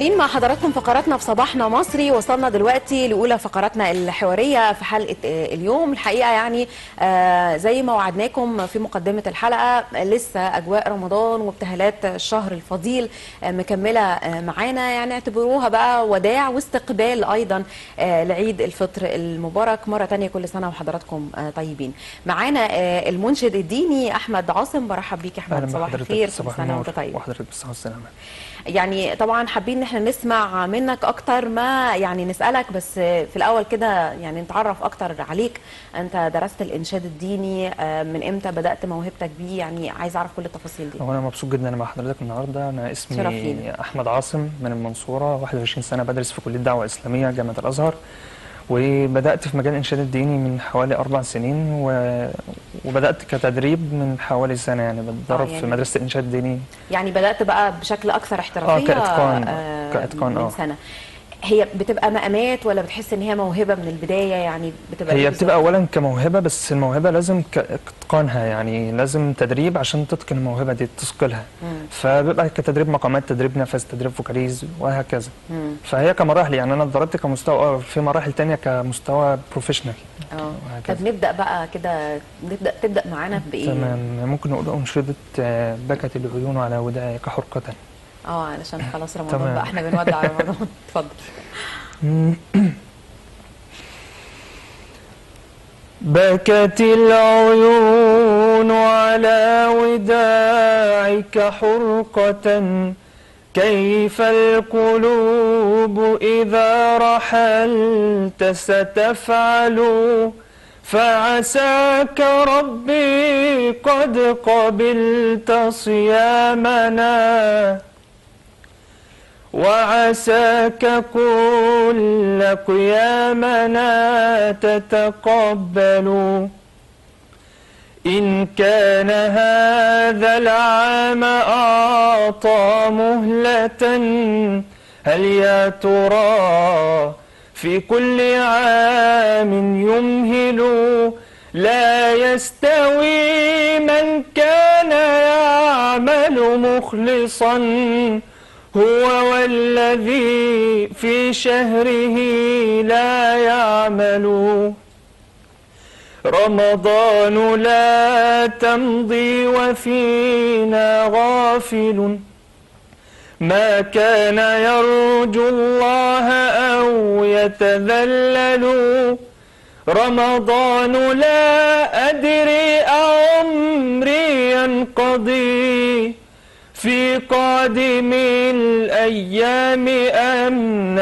مكملين مع حضراتكم فقراتنا في صباحنا مصري وصلنا دلوقتي لاولى فقراتنا الحواريه في حلقه آه، اليوم الحقيقه يعني آه، زي ما وعدناكم في مقدمه الحلقه لسه اجواء رمضان وابتهالات الشهر الفضيل آه، مكمله آه، معانا يعني اعتبروها بقى وداع واستقبال ايضا آه، لعيد الفطر المبارك مره تانية كل سنه وحضراتكم آه، طيبين معانا آه، المنشد الديني احمد عاصم برحب بيك يا اهلا احمد صباح بحضرتك الخير كل صباح سنه النور وانت طيب وحضرتك بالصحة والسلامة يعني طبعا حابين ان احنا نسمع منك اكتر ما يعني نسالك بس في الاول كده يعني نتعرف اكتر عليك انت درست الانشاد الديني آه، من امتى بدات موهبتك بيه يعني عايز اعرف كل التفاصيل دي هو انا مبسوط جدا انا مع حضرتك النهارده انا شرف اسمي لينا. احمد عاصم من المنصوره 21 سنه بدرس في كليه دعوه اسلاميه جامعه الازهر وبدات في مجال الانشاد الديني من حوالي اربع سنين و... وبدات كتدريب من حوالي سنه يعني بتدرب يعني في مدرسه الانشاد الديني يعني بدات بقى بشكل اكثر احترافيه كإتقان. آه، كإتقان، من آه. سنه هي بتبقى مقامات ولا بتحس ان هي موهبه من البدايه يعني بتبقى هي إيه بتبقى بالظبط؟ اولا كموهبه بس الموهبه لازم كاتقانها يعني لازم تدريب عشان تتقن الموهبه دي تثقلها مم. فبيبقى كتدريب مقامات تدريب نفس تدريب فوكاليز وهكذا مم. فهي كمراحل يعني انا اتدربت كمستوى اه في مراحل تانية كمستوى بروفيشنال اه وهكذا. طب نبدا بقى كده نبدا تبدا معانا بايه تمام ممكن نقول انشده آه، بكت العيون على وداعك حرقة اه علشان خلاص رمضان تمام. بقى احنا بنودع رمضان اتفضل بكت العيون على وداعك حرقة كيف القلوب إذا رحلت ستفعل فعساك ربي قد قبلت صيامنا وعساك كل قيامنا تتقبل إن كان هذا العام أعطى مهلة هل يا ترى في كل عام يمهل لا يستوي من كان يعمل مخلصا هو والذي في شهره لا يعمل رمضان لا تمضي وفينا غافل ما كان يرجو الله أو يتذلل رمضان لا أدري أعمري ينقضي في قادم الأيام أم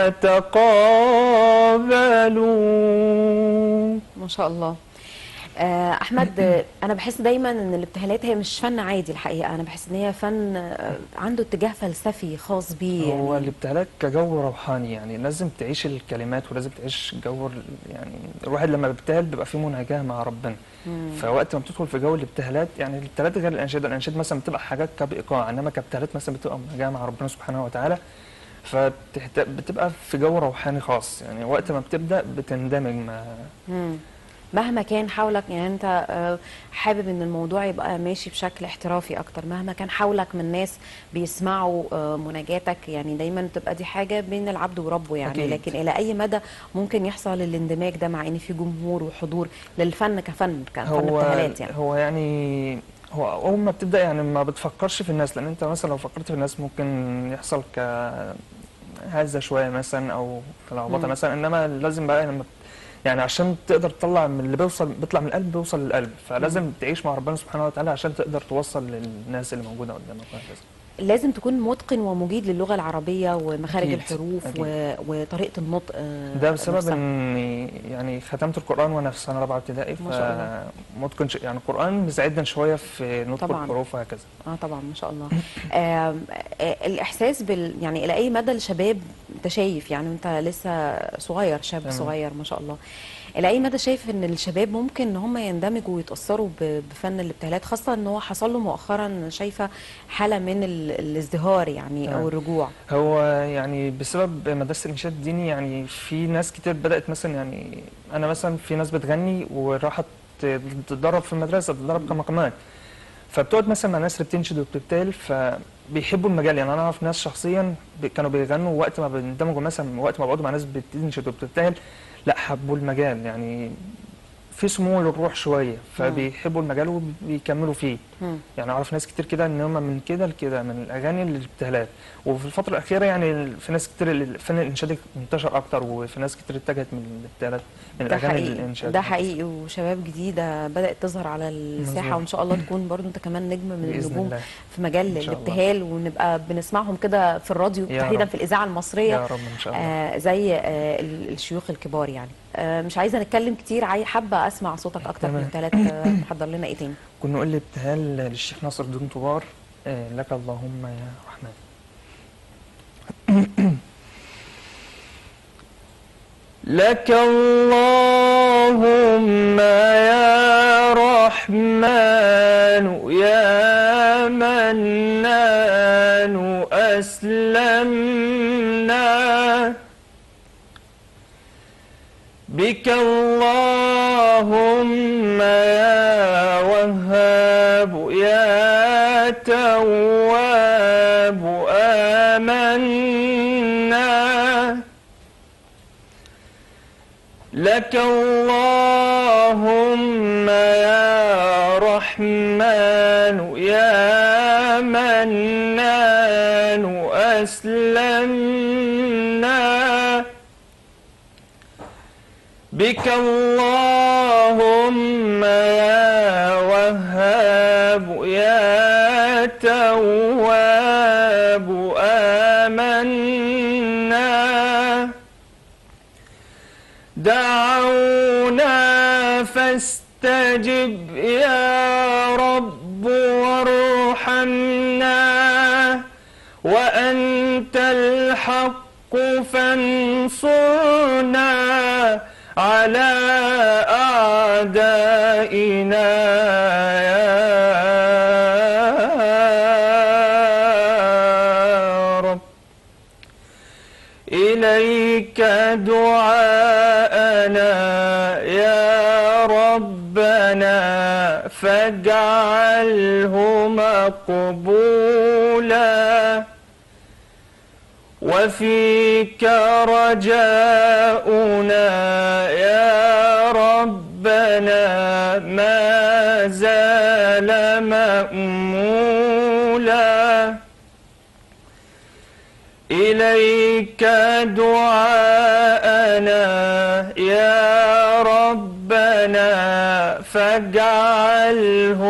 نتقابل ما شاء الله آه، احمد آه، انا بحس دايما ان الابتهالات هي مش فن عادي الحقيقه انا بحس ان هي فن آه، عنده اتجاه فلسفي خاص بيه هو يعني الابتهالات كجو روحاني يعني لازم تعيش الكلمات ولازم تعيش جو ال- يعني الواحد لما بيبتهل بيبقى فيه مناجاة مع ربنا مم. فوقت ما بتدخل في جو الابتهالات يعني الابتهالات غير الانشاد الانشاد مثلا بتبقى حاجات كبايقاع انما كابتهالات مثلا بتبقى مناجاة مع ربنا سبحانه وتعالى فبتبقى في جو روحاني خاص يعني وقت ما بتبدا بتندمج مع مم. مهما كان حولك يعني انت آه، حابب ان الموضوع يبقى ماشي بشكل احترافي اكتر مهما كان حولك من ناس بيسمعوا آه، مناجاتك يعني دايما تبقى دي حاجه بين العبد وربه يعني أكيد. لكن الى اي مدى ممكن يحصل الاندماج ده مع ان في جمهور وحضور للفن كفن كفن هو ابتهالات يعني هو يعني هو اول ما بتبدا يعني ما بتفكرش في الناس لان انت مثلا لو فكرت في الناس ممكن يحصل ك هزه شويه مثلا او كلخبطه مم. مثلا انما لازم بقى لما يعني عشان تقدر تطلع من اللي بيوصل بيطلع من القلب بيوصل للقلب فلازم تعيش مع ربنا سبحانه وتعالى عشان تقدر توصل للناس اللي موجوده قدامك وهكذا لازم تكون متقن ومجيد للغه العربيه ومخارج أكيد، الحروف أكيد. و... وطريقه النطق آه، ده بسبب نفسها. اني يعني ختمت القران وانا في سنه رابعه ابتدائي ما شاء الله. فمتقن ش- يعني القران مساعدنا شويه في نطق طبعاً. الحروف وهكذا اه طبعا ما شاء الله آم، آه الاحساس بال يعني الى اي مدى الشباب انت شايف يعني انت لسه صغير شاب تمام. صغير ما شاء الله الى اي مدى شايف ان الشباب ممكن ان هم يندمجوا ويتاثروا ب- بفن الابتهالات خاصه ان هو حصل له مؤخرا شايفه حاله من ال- الازدهار يعني او تمام. الرجوع هو يعني بسبب مدرسة الإنشاد الديني يعني في ناس كتير بدأت مثلا يعني أنا مثلا في ناس بتغني وراحت تتدرب في المدرسة تتدرب كمقامات فبتقعد مثلا مع ناس اللي بتنشد وبتبتهل بيحبوا المجال يعني انا اعرف ناس شخصيا ب- كانوا بيغنوا وقت ما بيندمجوا مثلا وقت ما بيقعدوا مع ناس بتنشد وبتبتهل لا حبوا المجال يعني في سمو للروح شويه فبيحبوا المجال وبيكملوا فيه مم. يعني اعرف ناس كتير كده ان هم من كده لكده من الاغاني للابتهالات وفي الفتره الاخيره يعني في ناس كتير الفن الانشادي انتشر اكتر وفي ناس كتير اتجهت من الابتهالات من ده الاغاني حقيقي للانشاد ده حقيقي وشباب جديده بدات تظهر على الساحه مظبوط. وان شاء الله تكون برضو انت كمان نجم من باذن النجوم الله في مجال إن شاء الله. الابتهال ونبقى بنسمعهم كده في الراديو يا تحديدا رب. في الاذاعه المصريه يا رب ان شاء الله آه زي آه ال- الشيوخ الكبار يعني آه مش عايزه نتكلم كتير عاي حابه اسمع صوتك اكتر تمام. من ثلاث آه محضر لنا ايه تاني كنا نقول الابتهال للشيخ ناصر الدين طبار آه، لك اللهم يا رحمن لك اللهم يا رحمن يا منان أسلمنا بك اللهم يا وهاب يا تواب آمنا لك اللهم يا رحمن يا منان أسلمنا بك اللهم يا وهاب يا تواب آمنا دعونا فاستجب يا رب وارحمنا وأنت الحق فانصرنا على أعدائنا يا رب إليك دعاءنا يا ربنا فاجعله مقبولا وفيك رجاؤنا يا ربنا ما زال مأمولا إليك دعاءنا يا ربنا فاجعله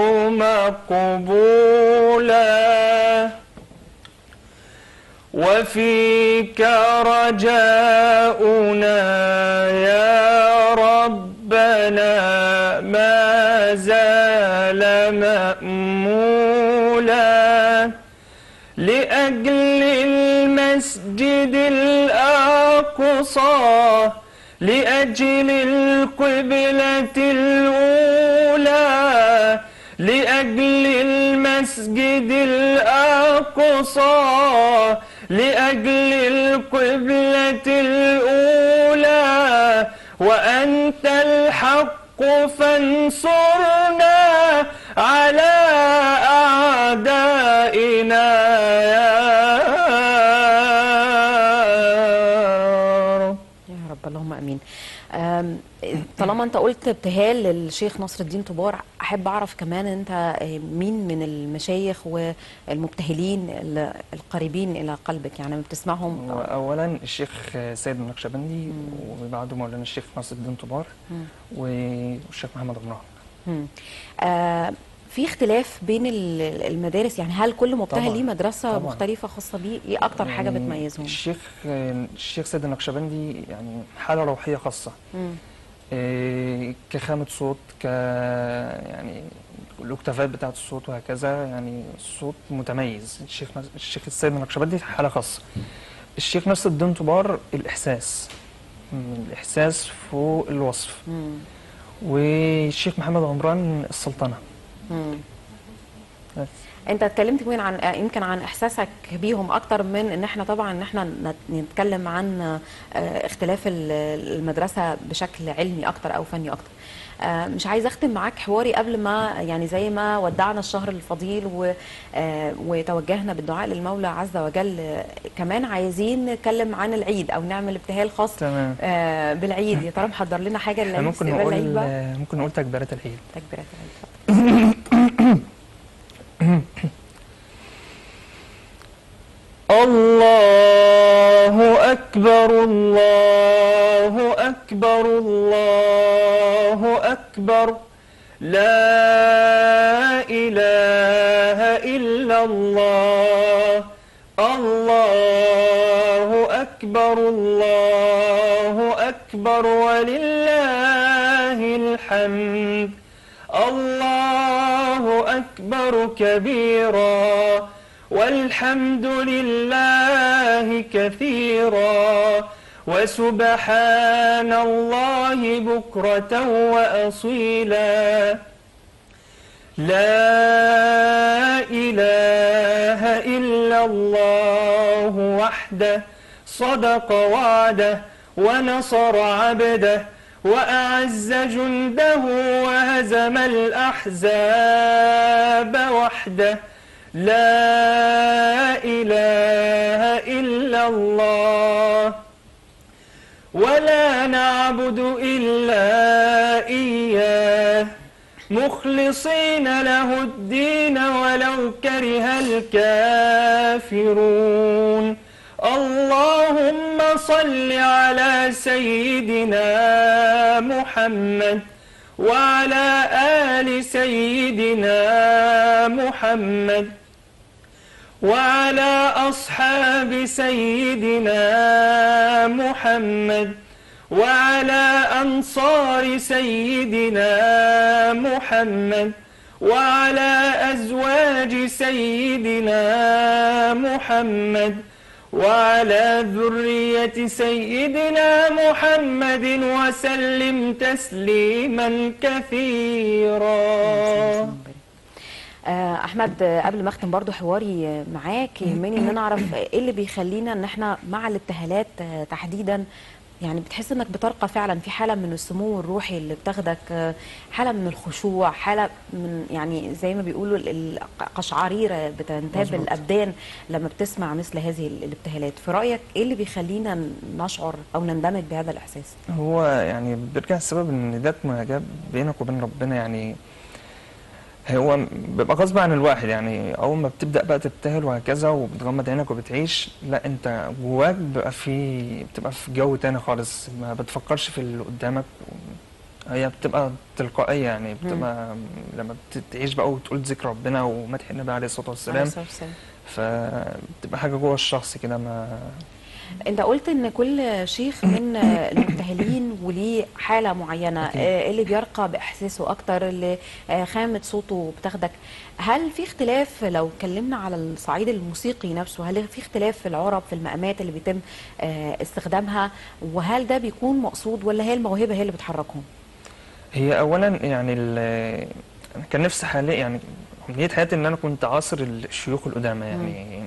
مقبولا وفيك رجاؤنا يا ربنا ما زال مأمولا لأجل المسجد الأقصى لأجل القبلة الأولى لأجل المسجد الأقصى لأجل القبلة الأولى وأنت الحق فانصرنا على أعدائنا يا رب يا رب اللهم امين آم، طالما انت قلت ابتهال للشيخ نصر الدين طبار احب اعرف كمان انت آه، مين من المشايخ والمبتهلين ال- القريبين الى قلبك يعني لما بتسمعهم أولا الشيخ سيد النقشبندي وبعده مولانا الشيخ ناصر الدين طبار مم. والشيخ محمد عمران مم. آه، في اختلاف بين ال- المدارس يعني هل كل مبتهل طبعاً، ليه مدرسه طبعاً. مختلفه خاصه بيه ايه اكتر حاجه يعني بتميزهم الشيخ الشيخ سيد النقشبندي يعني حالة روحية خاصة مم. إيه، كخامة صوت ك يعني الاكتافات بتاعة الصوت وهكذا يعني الصوت متميز الشيخ نص- الشيخ السيد النقشبندي حالة خاصة الشيخ نصر الدين طبار الإحساس مم، الإحساس فوق الوصف مم. والشيخ محمد عمران السلطنة مم. بس. انت اتكلمت كمان عن آه، يمكن عن احساسك بيهم اكتر من ان احنا طبعا ان احنا نت- نتكلم عن آه، اختلاف ال- المدرسه بشكل علمي اكتر او فني اكتر آه، مش عايزه اختم معاك حواري قبل ما يعني زي ما ودعنا الشهر الفضيل و- آه، وتوجهنا بالدعاء للمولى عز وجل آه، كمان عايزين نتكلم عن العيد او نعمل ابتهال خاص تمام آه، بالعيد يا ترى محضر لنا حاجه احنا ممكن لاستقبال نقول العيد بقى ممكن نقول تكبيرات العيد تكبيرات العيد الله أكبر الله أكبر الله أكبر لا إله إلا الله الله أكبر الله أكبر ولله الحمد الله أكبر كبيرا والحمد لله كثيرا وسبحان الله بكرة وأصيلا لا إله إلا الله وحده صدق وعده ونصر عبده وأعز جنده وهزم الأحزاب وحده لا إله إلا الله ولا نعبد إلا إياه مخلصين له الدين ولو كره الكافرون اللهم صل على سيدنا محمد وعلى آل سيدنا محمد وعلى أصحاب سيدنا محمد وعلى أنصار سيدنا محمد وعلى أزواج سيدنا محمد وعلى ذرية سيدنا محمد وسلم تسليما كثيرا آه، احمد آه، قبل ما اختم برضو حواري آه، معاك يهمني ان انا اعرف ايه اللي بيخلينا ان احنا مع الابتهالات آه، تحديدا يعني بتحس انك بترقى فعلا في حاله من السمو الروحي اللي بتاخدك آه، حاله من الخشوع حاله من يعني زي ما بيقولوا ال- القشعريره بتنتاب مظبوط. الابدان لما بتسمع مثل هذه ال- الابتهالات في رايك ايه اللي بيخلينا نشعر او نندمج بهذا الاحساس هو يعني بيرجع السبب ان ده مناجاة بينك وبين ربنا يعني هو بيبقى غصب عن الواحد يعني اول ما بتبدا بقى تبتهل وهكذا وبتغمض عينك وبتعيش لا انت جواك بيبقى في بتبقى في جو تاني خالص ما بتفكرش في اللي قدامك هي بتبقى تلقائيه يعني بتبقى لما بتعيش بقى وتقول ذكر ربنا ومدح النبي عليه الصلاه والسلام عليه الصلاة والسلام. فبتبقى حاجه جوه الشخص كده ما انت قلت ان كل شيخ من المبتهلين وليه حاله معينه أكيد. آه، اللي بيرقى باحساسه اكتر اللي آه، خامه صوته بتاخدك هل في اختلاف لو اتكلمنا على الصعيد الموسيقي نفسه هل في اختلاف في العرب في المقامات اللي بيتم آه، استخدامها وهل ده بيكون مقصود ولا هي الموهبه هي اللي بتحركهم هي اولا يعني ال- أنا كان نفسي حاليا يعني امنيه حياتي ان انا كنت عاصر الشيوخ القدامى يعني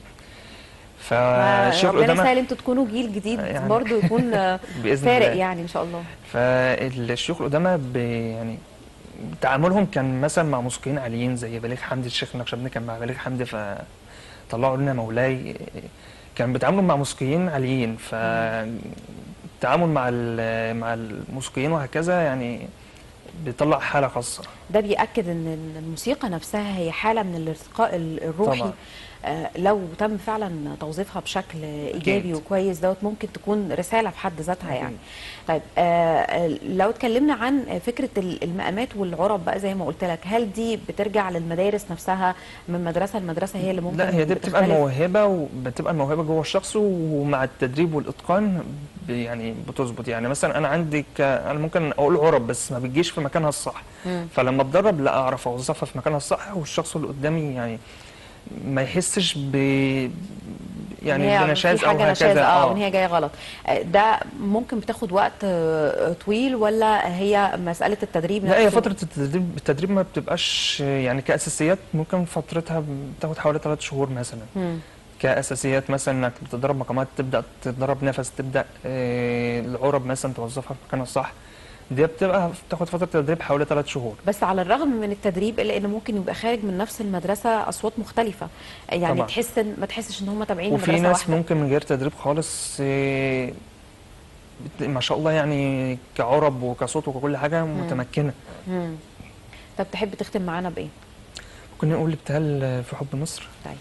فالشيوخ ربنا القدامى يسهل انتوا تكونوا جيل جديد يعني برضو يكون آه، باذن فارق الله يعني ان شاء الله فالشيوخ القدامى ب- يعني تعاملهم كان مثلا مع موسيقيين عاليين زي بليغ حمدي الشيخ النقشبندي كان مع بليغ حمدي فطلعوا لنا مولاي كان بيتعاملوا مع موسيقيين عاليين فالتعامل مع ال- مع الموسيقيين وهكذا يعني بيطلع حاله خاصه ده بيأكد ان الموسيقى نفسها هي حالة من الارتقاء ال- الروحي طبعا. آه، لو تم فعلا توظيفها بشكل ايجابي أكيد. وكويس دوت ممكن تكون رسالة في حد ذاتها أكيد. يعني طيب آه، لو اتكلمنا عن فكرة ال- المقامات والعرب بقى زي ما قلت لك هل دي بترجع للمدارس نفسها من مدرسة لمدرسة هي اللي ممكن لا هي دي بتبقى بتختلف؟ الموهبه وبتبقى الموهبه جوه الشخص ومع التدريب والاتقان ب- يعني بتظبط يعني مثلا انا عندي ك... انا ممكن اقول عرب بس ما بتجيش في مكانها الصح مم. فلما اتدرب لا اعرف اوظفها في مكانها الصح والشخص اللي قدامي يعني ما يحسش ب يعني إن هي بنشاز في او حاجه نشاز هكذا اه اه وان هي جايه غلط آه، ده ممكن بتاخد وقت آه، طويل ولا هي مساله التدريب لا هي نفسه؟ فترة التدريب التدريب ما بتبقاش يعني كأساسيات ممكن فترتها بتاخد حوالي ثلاث شهور مثلا مم. كأساسيات مثلا انك بتتدرب مقامات تبدأ تتدرب نفس تبدأ آه، العرب مثلا توظفها في مكانها الصح دي بتبقى بتاخد فترة تدريب حوالي ثلاث شهور بس على الرغم من التدريب الا ان ممكن يبقى خارج من نفس المدرسه اصوات مختلفه يعني طبعاً. تحس إن- ما تحسش ان هم تابعين وفي مدرسه ناس واحده ممكن من غير تدريب خالص آه، بت- ما شاء الله يعني كعرب وكصوت وككل حاجة متمكنة مم. طب تحب تختم معانا بايه؟ ممكن نقول ابتهال في حب مصر طيب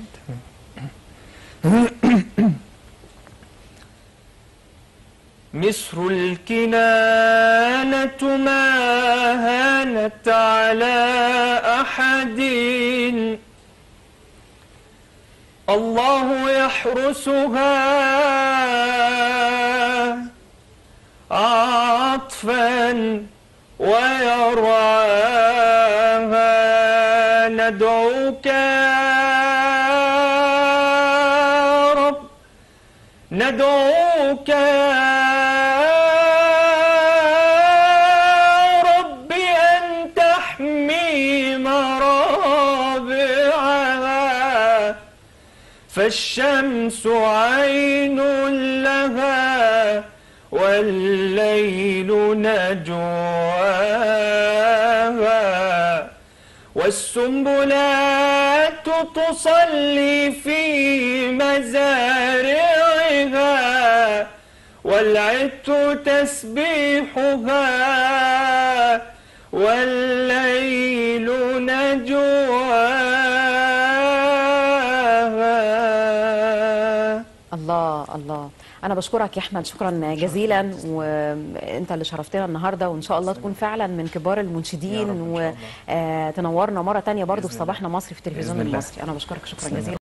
مصر الكنانة ما هانت على أحد الله يحرسها عطفا ويرعاها ندعوك يا رب ندعوك يا رب أن تحمي مرابعها فالشمس عين لها والليل نجواها والسنبلات تصلي في مزارعها والعطر تسبيحها والليل نجواها الله الله انا بشكرك يا احمد شكرا جزيلا وانت اللي شرفتنا النهارده وان شاء الله تكون فعلا من كبار يا المنشدين رب إن شاء الله. وتنورنا مره تانية برضو في بإذن الله. صباحنا مصري في التلفزيون بإذن الله. المصري انا بشكرك شكرا بإذن جزيلا